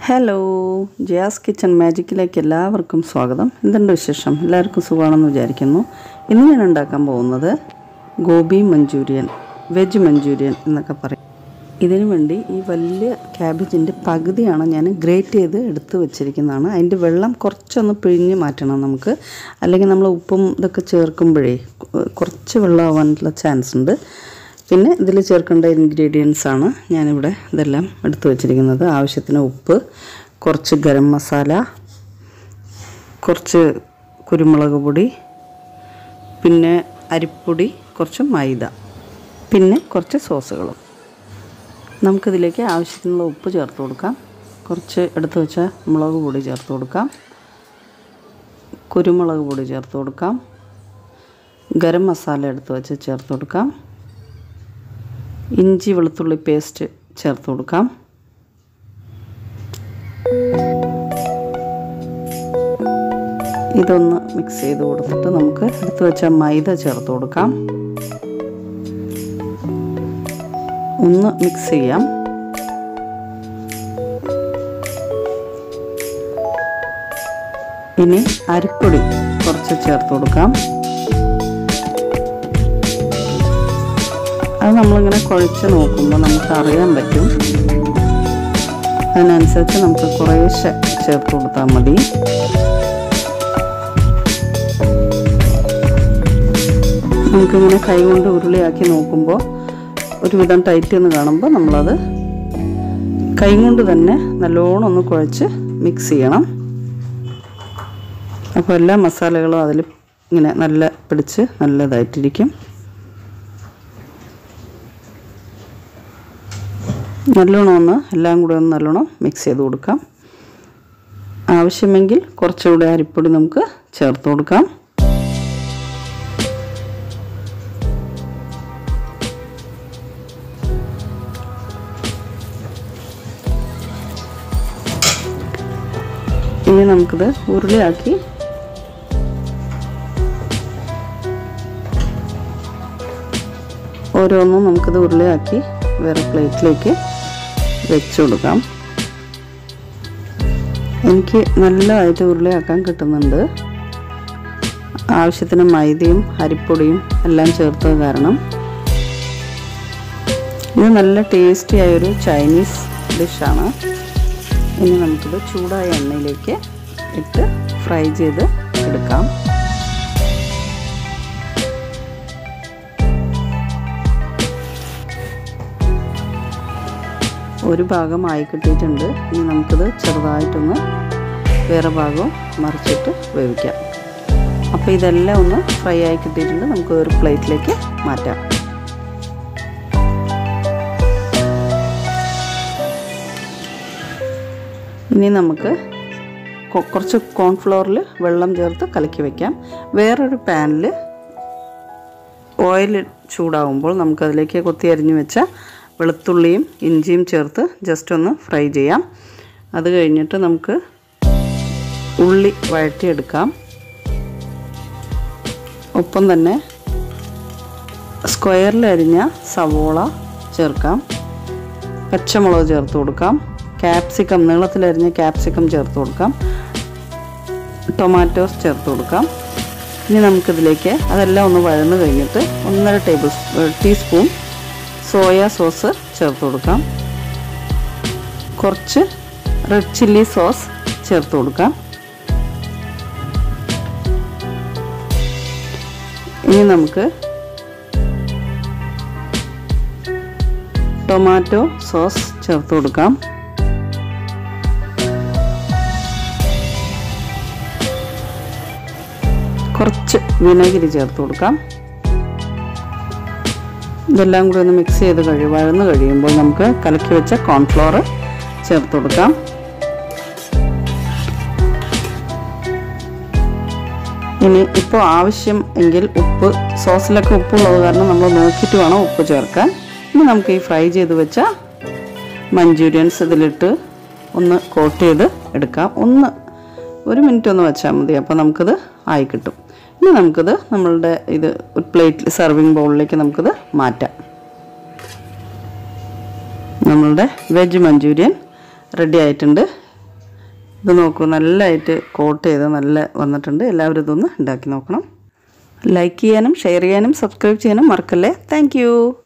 hello Jaya's kitchen മാജിക്കിലേക്ക് എല്ലാവർക്കും സ്വാഗതം എന്തുണ്ട് വിശേഷം എല്ലാവർക്കും സുഖമാണെന്ന് വിചാരിക്കുന്നു ഇന്ന് ഞാൻ ഉണ്ടാക്കാൻ പോകുന്നത് ഗോബി മഞ്ചൂരിയൻ വെജ് മഞ്ചൂരിയൻ എന്നൊക്കെ പറയും ഇതിനു വേണ്ടി ഈ വലിയ ക്യാബേജിൻ്റെ പകുതിയാണ് ഞാൻ ഗ്രേറ്റ് ചെയ്ത് എടുത്ത് വെച്ചിരിക്കുന്നതാണ് അതിൻ്റെ വെള്ളം കുറച്ചൊന്ന് പിഴിഞ്ഞ് മാറ്റണം നമുക്ക് അല്ലെങ്കിൽ നമ്മൾ ഉപ്പും ഇതൊക്കെ ചേർക്കുമ്പോഴേ കുറച്ച് വെള്ളമാവാനുള്ള ചാൻസ് ഉണ്ട് പിന്നെ ഇതിൽ ചേർക്കേണ്ട ഇൻഗ്രീഡിയൻസ് ആണ് ഞാനിവിടെ ഇതെല്ലാം എടുത്തു വച്ചിരിക്കുന്നത് ആവശ്യത്തിന് ഉപ്പ് കുറച്ച് ഗരം മസാല കുറച്ച് കുരുമുളക് പൊടി പിന്നെ അരിപ്പൊടി കുറച്ച് മൈദ പിന്നെ കുറച്ച് സോസുകളും നമുക്കിതിലേക്ക് ആവശ്യത്തിനുള്ള ഉപ്പ് ചേർത്ത് കൊടുക്കാം കുറച്ച് എടുത്തു വെച്ച മുളക് പൊടി ചേർത്ത് കൊടുക്കാം കുരുമുളക് പൊടി ചേർത്ത് കൊടുക്കാം ഗരം മസാല എടുത്ത് വെച്ച് ചേർത്ത് കൊടുക്കാം ഇഞ്ചി വെളുത്തുള്ളി പേസ്റ്റ് ചേർത്ത് കൊടുക്കാം ഇതൊന്ന് മിക്സ് ചെയ്ത് കൊടുത്തിട്ട് നമുക്ക് എടുത്തു വെച്ച മൈദ ചേർത്ത് കൊടുക്കാം ഒന്ന് മിക്സ് ചെയ്യാം ഇനി അരിപ്പൊടി കുറച്ച് ചേർത്ത് കൊടുക്കാം അത് നമ്മളിങ്ങനെ കുഴച്ച് നോക്കുമ്പോൾ നമുക്ക് അറിയാൻ പറ്റും അതിനനുസരിച്ച് നമുക്ക് കുറേശ്ശെ ചേർത്ത് കൊടുത്താൽ മതി നമുക്കിങ്ങനെ കൈ കൊണ്ട് ഉരുളിയാക്കി നോക്കുമ്പോൾ ഒരുവിധം ടൈറ്റ് എന്ന് കാണുമ്പോൾ നമ്മളത് കൈ കൊണ്ട് തന്നെ നല്ലോണം ഒന്ന് കുഴച്ച് മിക്സ് ചെയ്യണം അപ്പോൾ എല്ലാ മസാലകളും അതിൽ ഇങ്ങനെ നല്ല പിടിച്ച് നല്ലതായിട്ടിരിക്കും നല്ലോണം ഒന്ന് എല്ലാം കൂടെ ഒന്ന് നല്ലോണം മിക്സ് ചെയ്ത് കൊടുക്കാം ആവശ്യമെങ്കിൽ കുറച്ചുകൂടെ അരിപ്പൊടി നമുക്ക് ചേർത്ത് കൊടുക്കാം ഇനി നമുക്കിത് ഉരുളിയാക്കി ഓരോന്നും നമുക്കിത് ഉരുളിയാക്കി വേറെ പ്ലേറ്റിലേക്ക് വെച്ച് കൊടുക്കാം എനിക്ക് നല്ലതായിട്ട് ഉരുളിയാക്കാൻ കിട്ടുന്നുണ്ട് ആവശ്യത്തിന് മൈദയും അരിപ്പൊടിയും എല്ലാം ചേർത്തത് കാരണം ഇത് നല്ല ടേസ്റ്റി ആയൊരു ചൈനീസ് ഡിഷാണ് ഇനി നമുക്കിത് ചൂടായ എണ്ണയിലേക്ക് ഇട്ട് ഫ്രൈ ചെയ്ത് എടുക്കാം ഒരു ഭാഗം ആയി കിട്ടിയിട്ടുണ്ട് ഇനി നമുക്കിത് ചെറുതായിട്ടൊന്ന് വേറെ ഭാഗവും മറിച്ചിട്ട് വേവിക്കാം അപ്പോൾ ഇതെല്ലാം ഒന്ന് ഫ്രൈ ആയി കിട്ടിയിട്ടുണ്ട് നമുക്ക് ഒരു പ്ലേറ്റിലേക്ക് മാറ്റാം ഇനി നമുക്ക് കുറച്ച് കോൺഫ്ലോറിൽ വെള്ളം ചേർത്ത് കലക്കി വയ്ക്കാം വേറൊരു പാനിൽ ഓയിൽ ചൂടാവുമ്പോൾ നമുക്കതിലേക്ക് കൊത്തി അരിഞ്ഞു വെച്ച വെളുത്തുള്ളിയും ഇഞ്ചിയും ചേർത്ത് ജസ്റ്റ് ഒന്ന് ഫ്രൈ ചെയ്യാം അത് കഴിഞ്ഞിട്ട് നമുക്ക് ഉള്ളി വഴറ്റിയെടുക്കാം ഒപ്പം തന്നെ സ്ക്വയറിൽ അരിഞ്ഞ സവോള ചേർക്കാം പച്ചമുളക് ചേർത്ത് കൊടുക്കാം ക്യാപ്സിക്കം നീളത്തിലരിഞ്ഞ ക്യാപ്സിക്കം ചേർത്ത് കൊടുക്കാം ടൊമാറ്റോസ് ചേർത്ത് കൊടുക്കാം ഇനി നമുക്കിതിലേക്ക് അതെല്ലാം ഒന്ന് വഴന്ന് കഴിഞ്ഞിട്ട് ഒന്നര ടേബിൾ ടീസ്പൂൺ സോയ സോസ് ചേർത്ത് കൊടുക്കാം കുറച്ച് റെഡ് ചില്ലി സോസ് ചേർത്ത് കൊടുക്കാം ഇനി നമുക്ക് ടൊമാറ്റോ സോസ് ചേർത്ത് കൊടുക്കാം കുറച്ച് വിനാഗിരി ചേർത്ത് കൊടുക്കാം ഇതെല്ലാം കൂടി ഒന്ന് മിക്സ് ചെയ്ത് കഴിയും വഴന്ന് കഴിയുമ്പോൾ നമുക്ക് കലക്കി വെച്ച കോൺഫ്ലോർ ചേർത്ത് കൊടുക്കാം ഇനി ഇപ്പോൾ ആവശ്യം എങ്കിൽ ഉപ്പ് സോസിലൊക്കെ ഉപ്പുള്ളത് കാരണം നമ്മൾ നോക്കിയിട്ട് വേണം ഉപ്പ് ചേർക്കാൻ ഇനി നമുക്ക് ഈ ഫ്രൈ ചെയ്ത് വെച്ച മഞ്ചൂരിയൻസ് ഇതിലിട്ട് ഒന്ന് കോട്ട് ചെയ്ത് എടുക്കാം ഒന്ന് ഒരു മിനിറ്റ് ഒന്ന് വെച്ചാൽ മതി അപ്പോൾ നമുക്കിത് ആയി കിട്ടും ഇനി നമുക്കിത് നമ്മളുടെ ഇത് ഒരു പ്ലേറ്റിൽ സർവിങ് ബൗളിലേക്ക് നമുക്കിത് മാറ്റാം നമ്മളുടെ വെജ് മഞ്ചൂരിയൻ റെഡി ആയിട്ടുണ്ട് ഇത് നോക്കൂ നല്ലതായിട്ട് കോട്ട് ചെയ്ത് നല്ല വന്നിട്ടുണ്ട് എല്ലാവരും ഇതൊന്ന് ഉണ്ടാക്കി നോക്കണം ലൈക്ക് ചെയ്യാനും ഷെയർ ചെയ്യാനും സബ്സ്ക്രൈബ് ചെയ്യാനും മറക്കല്ലേ താങ്ക്